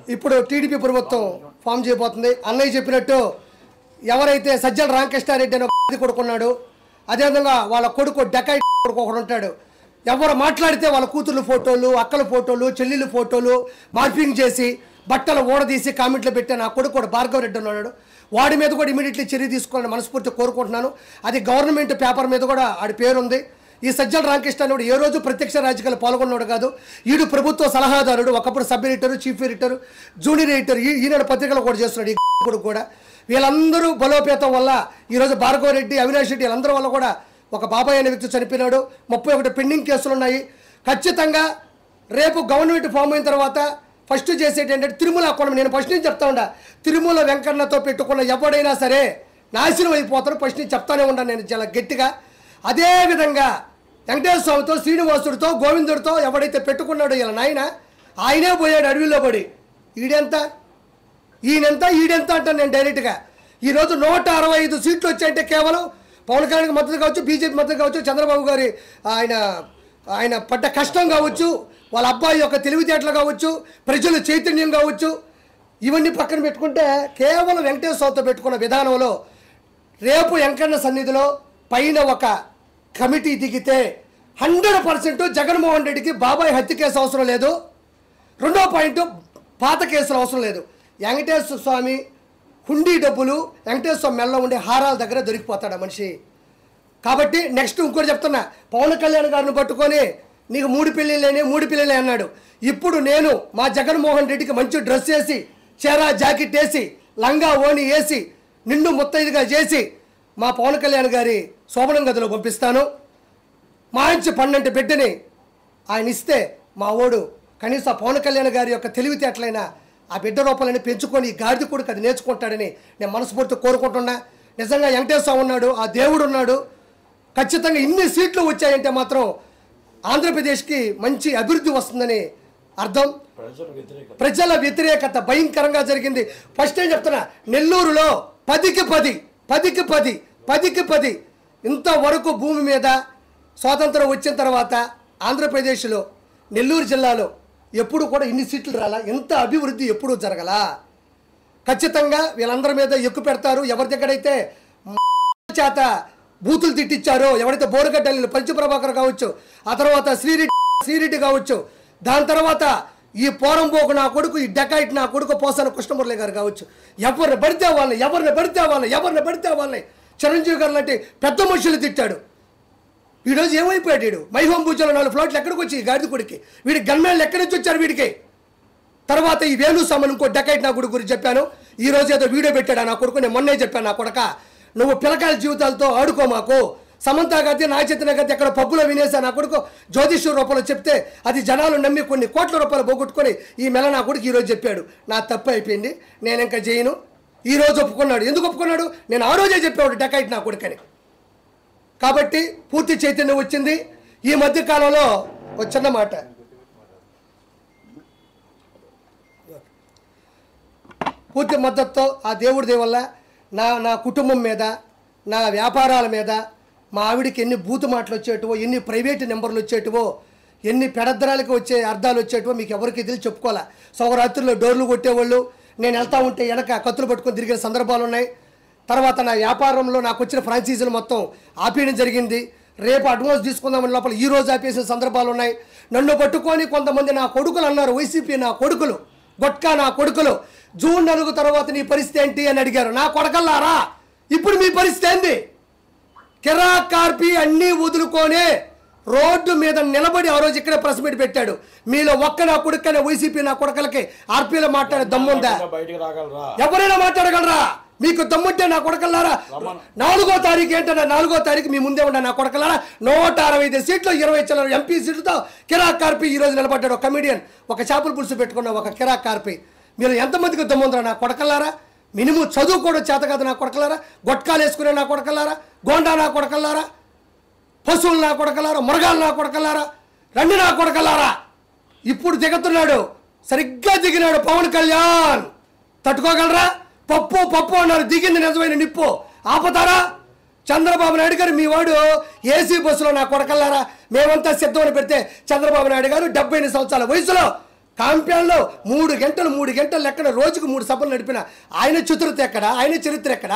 ఇప్పుడు టీడీపీ ప్రభుత్వం ఫామ్ చేయబోతుంది అన్నయ్య చెప్పినట్టు ఎవరైతే సజ్జల రామకృష్ణారెడ్డి అనే ఒక కొడుకున్నాడు అదేవిధంగా వాళ్ళ కొడుకు డెకాయి కొడుకు ఒకడు ఉంటాడు ఎవరు మాట్లాడితే వాళ్ళ కూతుర్ల ఫోటోలు అక్కల ఫోటోలు చెల్లెళ్ళ ఫోటోలు మార్పింగ్ చేసి బట్టలు ఊడదీసి కామెంట్లు పెట్టే నా కొడుకు కూడా భార్గవ రెడ్డి ఉన్నాడు వాడి మీద కూడా ఇమీడియట్లీ చర్య తీసుకోవాలని మనస్ఫూర్తి కోరుకుంటున్నాను అది గవర్నమెంట్ పేపర్ మీద కూడా ఆడి పేరు ఉంది ఈ సజ్జల రామకృష్ణ అనేవాడు ఏ రోజు ప్రత్యక్ష రాజకీయాలు పాల్గొన్నాడు కాదు ఈడు ప్రభుత్వ సలహాదారుడు ఒకప్పుడు sub editor chief editor junior editor ఈ ఈనాడు పత్రికలు కూడా చేస్తున్నాడు ఈ కొడుకు కూడా వీళ్ళందరూ బలోపేతం వల్ల ఈరోజు భార్గవ రెడ్డి అవినాష్ రెడ్డి వీళ్ళందరి వల్ల కూడా ఒక బాబాయ్ అనే వ్యక్తి చనిపోయినాడు ముప్పై ఒకటి పెండింగ్ కేసులు ఉన్నాయి ఖచ్చితంగా రేపు గవర్నమెంట్ ఫామ్ అయిన తర్వాత ఫస్ట్ చేసేది ఏంటంటే తిరుమల కూడా నేను ఫస్ట్ నుంచి చెప్తా ఉండా తిరుమల వెంకన్నతో పెట్టుకున్న ఎవడైనా సరే నాశనం అయిపోతారు ఫస్ట్ నుంచి చెప్తానే ఉన్నాను నేను చాలా గట్టిగా అదే విధంగా వెంకటేశ్వర స్వామితో శ్రీనివాసుడితో గోవిందుడితో ఎవడైతే పెట్టుకున్నాడో ఇలా నాయన ఆయనే పోయాడు అడవిలో పడి ఈడెంత ఈయనెంత ఈడెంత అంటాను నేను డైరెక్ట్గా ఈరోజు నూట అరవై ఐదు సీట్లు వచ్చాయంటే కేవలం పవన్ కళ్యాణ్కి మద్దతు కావచ్చు బీజేపీ మద్దతు కావచ్చు చంద్రబాబు గారి ఆయన ఆయన పడ్డ కష్టం కావచ్చు వాళ్ళ అబ్బాయి యొక్క తెలివితేటలు కావచ్చు ప్రజల చైతన్యం కావచ్చు ఇవన్నీ పక్కన పెట్టుకుంటే కేవలం వెంకటేశ్వర స్వామితో పెట్టుకున్న విధానంలో రేపు వెంకన్న సన్నిధిలో పైన ఒక కమిటీ దిగితే హండ్రెడ్ పర్సెంట్ జగన్మోహన్ రెడ్డికి బాబాయ్ హత్య కేసు అవసరం లేదు రెండో పాయింట్ పాత కేసులు అవసరం లేదు వెంకటేశ్వర స్వామి హుండీ డబ్బులు వెంకటేశ్వర స్వామి మెల్ల ఉండే హారాల దగ్గర దొరికిపోతాడు ఆ మనిషి కాబట్టి నెక్స్ట్ ఇంకోటి చెప్తున్నా పవన్ కళ్యాణ్ గారిని పట్టుకొని నీకు మూడు పెళ్ళిళ్ళని మూడు పిల్లలే అన్నాడు ఇప్పుడు నేను మా జగన్మోహన్ రెడ్డికి మంచి డ్రెస్ వేసి చీరా జాకెట్ వేసి లంగా ఓణి వేసి నిండు ముత్తైదుగా చేసి మా పవన్ కళ్యాణ్ గారి శోభనం గదిలో పంపిస్తాను మంచి పన్నెండు బిడ్డని ఆయన ఇస్తే మా ఓడు కనీసం ఆ పవన్ కళ్యాణ్ గారి యొక్క తెలివితేటలైన ఆ బిడ్డ రూపాలని పెంచుకొని ఈ గాడిద కొడుకు అది నేర్చుకుంటాడని నేను మనస్ఫూర్తి కోరుకుంటున్నా నిజంగా వెంకటేశ్వర ఉన్నాడు ఆ దేవుడు ఉన్నాడు ఖచ్చితంగా ఇన్ని సీట్లు వచ్చాయంటే మాత్రం ఆంధ్రప్రదేశ్కి మంచి అభివృద్ధి వస్తుందని అర్థం ప్రజలు వ్యతిరేకత ప్రజల వ్యతిరేకత భయంకరంగా జరిగింది ఫస్ట్ ఏం చెప్తున్నా నెల్లూరులో పదికి పది పదికి పది పదికి పది ఇంతవరకు భూమి మీద స్వాతంత్రం వచ్చిన తర్వాత ఆంధ్రప్రదేశ్లో నెల్లూరు జిల్లాలో ఎప్పుడు కూడా ఇన్ని సీట్లు రాలా ఇంత అభివృద్ధి ఎప్పుడూ జరగలా ఖచ్చితంగా వీళ్ళందరి మీద ఎక్కువ పెడతారు ఎవరి దగ్గరైతే చేత బూతులు తిట్టించారో ఎవరైతే బోరగడ్డలు పంచప్రభాకర్ కావచ్చు ఆ తర్వాత శ్రీరెడ్డి శ్రీరెడ్డి కావచ్చు దాని తర్వాత ఈ పోరంబోకు నా కొడుకు ఈ డెకాయిట్ నా కొడుకు పోసాన కృష్ణమురళి గారు కావచ్చు ఎవరిని పడితే వాళ్ళని ఎవరిని పడితే వాళ్ళని ఎవరిని పడితే వాళ్ళని చిరంజీవి గారు లాంటి పెద్ద మనుషులు తిట్టాడు ఈరోజు ఏమైపోయాడు వీడు మైహోం పూజలో నాలుగు ఫ్లోట్లు ఎక్కడికి వచ్చి ఈ గాడిద కొడుకి వీడి గన్మేళ్ళు ఎక్కడి నుంచి వచ్చారు వీడికి తర్వాత ఈ వేణు సామాన్ ఇంకో డెకైట్ నా కొడుకు గురించి చెప్పాను ఈ రోజు ఏదో వీడియో పెట్టాడు ఆ నా కొడుకు నేను మొన్నే చెప్పాను నా కొడక నువ్వు పిల్లకాయల జీవితాలతో ఆడుకో మాకు సమంత గతి నా చేతిన గతి ఎక్కడ పబ్బులో వినేసా నా కొడుకు జ్యోతిష్య రూపంలో చెప్తే అది జనాలు నమ్మి కొన్ని కోట్ల రూపాయలు పోగొట్టుకొని ఈ మెల నా కొడుకు ఈరోజు చెప్పాడు నా తప్పు అయిపోయింది నేను ఇంకా చేయను ఈ రోజు ఒప్పుకున్నాడు ఎందుకు ఒప్పుకున్నాడు నేను ఆ రోజే చెప్పాడు డెకైట్ నా కొడుకని కాబట్టి పూర్తి చైతన్యం వచ్చింది ఈ మధ్య కాలంలో ఒక చిన్న మాట పూర్తి మద్దతుతో ఆ దేవుడి దయ వల్ల నా నా కుటుంబం మీద నా వ్యాపారాల మీద మా ఆవిడికి ఎన్ని బూతు మాటలు వచ్చేటివో ఎన్ని ప్రైవేట్ నెంబర్లు వచ్చేటివో ఎన్ని పెడద్దరాలకి వచ్చే అర్థాలు వచ్చేటివో మీకు ఎవరికి తెలిసి చెప్పుకోవాలా సౌరాత్రిలో డోర్లు కొట్టేవాళ్ళు నేను వెళ్తా ఉంటే వెనక కత్తులు పట్టుకొని తిరిగిన సందర్భాలు ఉన్నాయి తర్వాత నా వ్యాపారంలో నాకు వచ్చిన ఫ్రాంచైజీలు మొత్తం ఆపేయడం జరిగింది రేపు అడ్వాన్స్ తీసుకుందామని లోపల ఈ రోజు ఆపేసిన సందర్భాలు ఉన్నాయి నన్ను పట్టుకొని కొంతమంది నా కొడుకులు అన్నారు వైసీపీ నా కొడుకులు గొట్కా నా కొడుకులు జూన్ నాలుగు తర్వాత నీ పరిస్థితి ఏంటి అని అడిగారు నా కొడకల్లారా ఇప్పుడు మీ పరిస్థితి ఏంది కిరా కార్పి అన్నీ వదులుకొని రోడ్డు మీద నిలబడి ఆ రోజు ఇక్కడే ప్రెస్ మీట్ పెట్టాడు మీలో ఒక్క నా కొడుకనే వైసీపీ నా కొడకలకి ఆర్పీలో మాట్లాడే దమ్ముందా ఇంకా బయటికి రాగలరా ఎవరైనా మాట్లాడగలరా మీకు దమ్ముంటే నా కొడకల్లారా నాలుగో తారీఖు ఏంటన్నా నాలుగో తారీఖు మీ ముందే ఉన్న నా కొడకల్లారా నూట అరవై ఐదు సీట్లు ఇరవై చిల్లర ఎంపీ సీట్లతో కిరాక్ కార్పి ఈ రోజు నిలబడ్డాడు ఒక కమిడియన్ ఒక చేపల పులుసు పెట్టుకున్న ఒక కిరాక్ కార్పి మీరు ఎంతమందికి దమ్ముందరా నా కొడకల్లారా మినిమం చదువు కూడా చేత కాదు నా కొడకల్లారా గొట్కాలు వేసుకునే నా కొడకల్లారా గోండా నా కొడకల్లారా పశువులు నా కొడకలారా మురగాలు నా కొడకలారా రండి నా కొడకలారా ఇప్పుడు దిగుతున్నాడు సరిగ్గా దిగినాడు పవన్ కళ్యాణ్ తట్టుకోగలరా పప్పు పప్పు అన్నారు దిగింది నిజమైన నిప్పు ఆపుతారా చంద్రబాబు నాయుడు గారు మీ వాడు ఏసీ బస్సులో నా కొడకల్లారా మేమంతా సిద్ధమని పెడితే చంద్రబాబు నాయుడు గారు డెబ్బై ఎనిమిది సంవత్సరాల వయసులో కాంప్యాన్లో మూడు గంటలు మూడు గంటలు లెక్కన రోజుకు మూడు సభలు నడిపిన ఆయన చతురత ఎక్కడ ఆయన చరిత్ర ఎక్కడ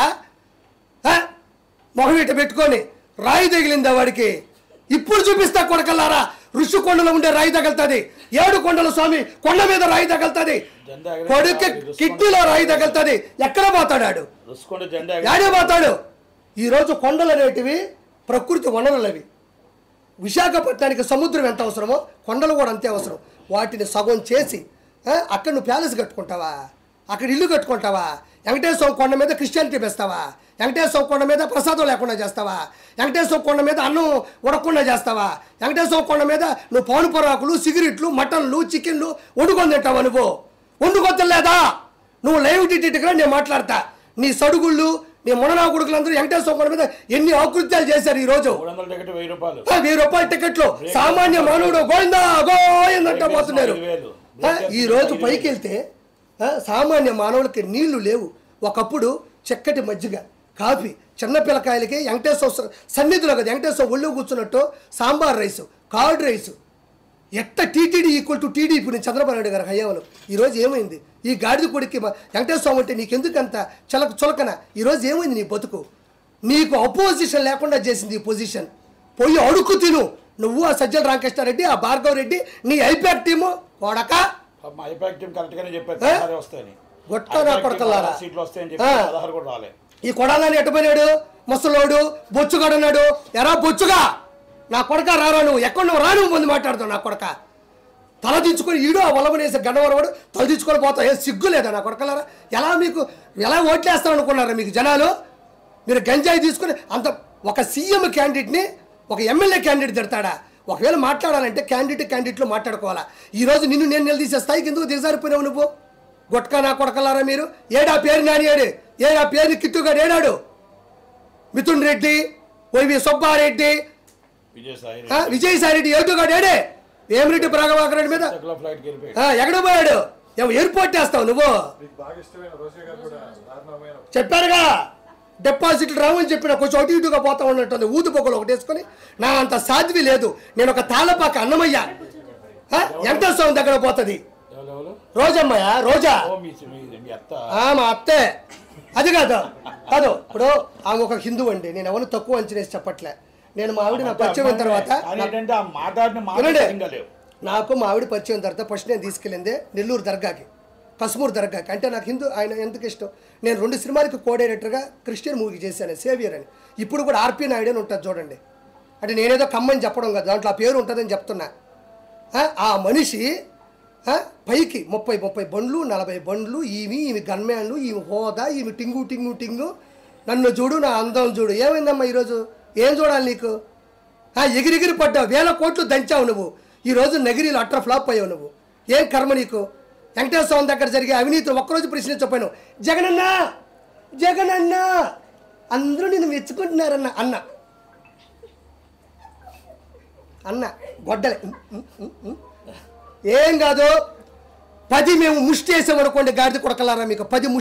ఆ? మొహం ఇట పెట్టుకొని రాయి తగిలిందా వాడికి ఇప్పుడు చూపిస్తా కొడకల్లారా ఋషి కొండలో ఉండే రాయి తగులుతుంది ఏడు కొండల స్వామి కొండ మీద రాయి తగులుతుంది జెండా ఎగరేసి కొడుకు రుషికొండ- కిడ్నీలో రాయి తగులుతుంది ఎక్కడ పోతాడాడు రుసుకొండ జెండా ఎగరేసి- యాడే పోతాడు ఈరోజు కొండలు అనేటివి ప్రకృతి వనరులు అవి విశాఖపట్నానికి సముద్రం ఎంత అవసరమో కొండలు కూడా అంతే అవసరం వాటిని సగం చేసి ఆ, అక్కడ నువ్వు ప్యాలెస్ కట్టుకుంటావా అక్కడ ఇల్లు కట్టుకుంటావా వెంకటేశ్వర కొండ మీద క్రిస్టియానిటీ పెస్తావా వెంకటేశ్వర కొండ మీద ప్రసాదం లేకుండా చేస్తావా వెంకటేశ్వర కొండ మీద అన్నం ఉడకుండా చేస్తావా వెంకటేశ్వర కొండ మీద నువ్వు పౌను పొరాకులు సిగరెట్లు మటన్లు చికెన్లు వండుకొని తింటావా నువ్వు వండుకొని లేదా నువ్వు లైవ్ టికెట్గా నేను మాట్లాడతా నీ సడుగుళ్ళు నీ ముననా కొడుకులందరూ వెంకటేశ్వర కొండ మీద ఎన్ని ఆకృత్యాలు చేశారు ఈ రోజు మూడు వందల టికెట్ వెయ్యి రూపాయలు ఆ, వెయ్యి రూపాయల టికెట్లు సామాన్య మానవుడు గోవిందా గోవిందంట పోతున్నారు ఐదు వేలు. ఆ, ఈ రోజు పైకి వెళ్తే ఆ, సామాన్య మానవులకి నీళ్లు లేవు ఒకప్పుడు చక్కటి మజ్జిగ కాఫీ చిన్న పిల్లకాయలకి వెంకటేశ్వర స- సన్నిధిలో కదా వెంకటేశ్వర ఒళ్ళు కూర్చున్నట్టు సాంబార్ రైసు కార్డ్ రైసు ఎట్ట టీటీడీ ఈక్వల్ టు టీడీపీ నేను చంద్రబాబు నాయుడు గారి హయాంలో ఈరోజు ఏమైంది ఈ గాడిద కొడుక్కి మా వెంకటేశ్వర స్వామి అంటే నీకెందుకు అంత చలక చులకన ఈరోజు ఏమైంది నీ బతుకు నీకు అపోజిషన్ లేకుండా చేసింది ఈ పొజిషన్ పోయి అడుక్కు తిను నువ్వు ఆ సజ్జల రామకృష్ణారెడ్డి ఆ భార్గవ్ రెడ్డి నీ ఐపాక్ టీము కొడక పాపం ఐపాక్ టీం కరెక్ట్ గానే చెప్పారు ఏ? పదహారే వస్తాయని గొట్ట నా ఐపాక్ టీం కొడకల్లారా. పదహారు సీట్లు వస్తాయని చెప్పి ఆ. పదహారు కూడా రాలే ఈ కొడాలని ఎట్టపోయినాడు ముసలోడు బొచ్చుగాడన్నాడు ఎరా బొచ్చుగా నా కొడక రారా నువ్వు ఎక్కడ నువ్వు రా నువ్వు ముందు మాట్లాడుతావు నా కొడక తల దించుకొని ఈడు ఆ వలవనేసి గడ్డవరవాడు తల దించుకొని పోతావు ఏ సిగ్గు లేదా నా కొడకలారా ఎలా మీకు ఎలా ఓట్లేస్తాం అనుకున్నారా మీకు జనాలు మీరు గంజాయి తీసుకుని అంత ఒక సీఎం క్యాండిడేట్ని ఒక ఎమ్మెల్యే క్యాండిడేట్ తిడతాడా ఒకవేళ మాట్లాడాలంటే క్యాండిడేట్ క్యాండిడేట్లు మాట్లాడుకోవాలా ఈరోజు నిన్ను నేను నిలదీసే స్థాయికి ఎందుకు దిగజారిపోయినావు నువ్వు గొట్కా నా కొడకలారా మీరు ఏడా పేరు నానియాడు ఏడా పేరుని కిట్టుగాడు ఏడాడు మిథున్ రెడ్డి వైవి సుబ్బారెడ్డి విజయసాయి ఆ, విజయసాయి రెడ్డి ఏటుగాడు ఏడే వేమిరెడ్డి ప్రభాకర్ రెడ్డి మీద రెడ్డి ఫ్లైట్కి వెళ్ళిపోయాడు ఆ, ఎక్కడ పోయాడు ఏమో ఎయిర్పోర్ట్ వేస్తావు నువ్వు మీకు బాగా ఇష్టమైన రోషే గారు కూడా దారుణమైన చెప్పారుగా డిపాజిట్లు రావని చెప్పిన కొంచెం అటు ఇటుగా పోతా ఉన్నట్టుంది ఊదు పొగలు ఒకటి వేసుకొని నా అంత సాధ్వి లేదు నేను ఒక తాళపాక అన్నమయ్య ఆ, వెంకటేశ్వరం దగ్గర పోతుంది ఎవరెవరు రోజమ్మయ్య రోజా ఓ మీ మీ- మీ అత్త ఆ, మా అత్తే అది కాదు కాదు ఇప్పుడు ఆమె ఒక హిందూ అండి నేను ఎవరు తక్కువ అంచనేసి చెప్పట్లే నేను మా ఆవిడ నా పరిచయం అయిన తర్వాత కానీ నా- ఏంటంటే ఆ మాట్లాడిన మాట వినండి. సరిగ్గా లేవు నాకు మా ఆవిడ పరిచయం తర్వాత ఫస్ట్ నేను తీసుకెళ్ళింది నెల్లూరు దర్గాకి కస్మూర్ దర్గాకి అంటే నాకు హిందూ ఆయన ఎందుకు ఇష్టం నేను రెండు సినిమాలకి కో డైరెక్టర్గా క్రిస్టియన్ మూవీ చేశాను సేవియర్ అని ఇప్పుడు కూడా ఆర్పి నాయుడు అని ఉంటుంది చూడండి అంటే నేనేదో కమ్మని చెప్పడం కాదు దాంట్లో ఆ పేరు ఉంటుందని చెప్తున్నా ఆ, ఆ మనిషి ఆ, పైకి ముప్పై ముప్పై బండ్లు నలభై బండ్లు ఈమె ఈమె గన్మ్యాన్లు ఈమె హోదా ఈమె టింగు టింగు టింగు నన్ను చూడు నా అందం చూడు ఏమైందమ్మా ఈరోజు ఏం చూడాలి నీకు ఆ, ఎగిరెగిరి పడ్డావు వేల కోట్లు దంచావు నువ్వు ఈరోజు నగిరిలో అట్ర ఫ్లాప్ అయ్యావు నువ్వు ఏం కర్మ నీకు వెంకటేశ్వర స్వామి దగ్గర జరిగే అవినీతి ఒక్కరోజు ప్రశ్నించకపోయాను జగనన్న జగనన్న అందరూ నిన్ను మెచ్చుకుంటున్నారన్న అన్న అన్న గొడ్డలే ఉం, ఉం, ఉం, ఉం. ఏం కాదు పది మేము ముష్టి వేసామనుకోండి గాడిద కొడకలారా మీకు పది ముష్టి